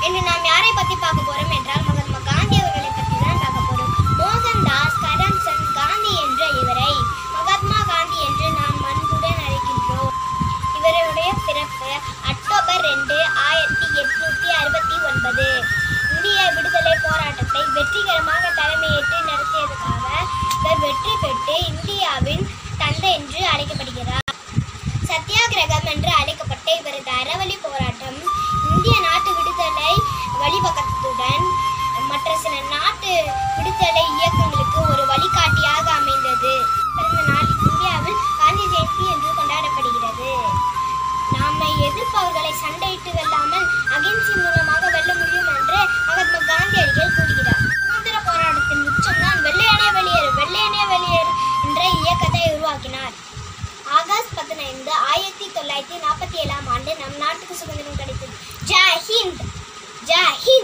இன்று நாம் யாரை பற்றி பார்க்க போறோம் என்றால் மகாத்மா காந்தி அவர்களை பற்றி தான் பார்க்க போறோம் மோகன்தாஸ் கரம்சந்த் காந்தி என்ற இவரை மகாத்மா காந்தி என்று நாம் அன்புடன் அழைக்கின்றோம் இவருடைய பிறப்பு அக்டோபர் ரெண்டு ஆயிரத்தி எட்நூத்தி அறுபத்தி ஒன்பது இந்திய விடுதலை போராட்டத்தை வெற்றிகரமாக தலைமையேற்று நடத்தியதுக்காக இவர் வெற்றி பெற்று இந்தியாவின் தந்தை என்று அழைக்கப்படுகிறார் சத்தியாகிரகம் என்று அழைக்கப்பட்ட இவரது அறவழி போராட்டம் இந்திய நாட்டு விடுதலை வழிவகுத்ததுடன் மற்ற சில நாட்டு விடுதலை இயக்கங்களுக்கு ஒரு வழிகாட்டியாக அமைந்தது பிறந்த நாள் இந்தியாவில் காந்தி ஜெயந்தி என்று கொண்டாடப்படுகிறது நாமை எதிர்ப்பவர்களை சண்டையிட்டு வெல்லாமல் அகிம்சை மூலமாக வெல்ல முடியும் என்று மகாத்மா காந்தியடிகள் கூறுகிறார் சுதந்திர போராட்டத்தின் உச்சம்தான் வெள்ளையனே வெளியேறு வெள்ளையனே வெளியேறு என்ற இயக்கத்தை உருவாக்கினார் ஆகஸ்ட் பதினைந்து ஆயிரத்தி தொள்ளாயிரத்தி நாற்பத்தி ஏழாம் ஆண்டு நம் நாட்டுக்கு சுதந்திரம் கிடைத்தது ஜெய் ஹிந்த் ஜெய் ஹிந்த்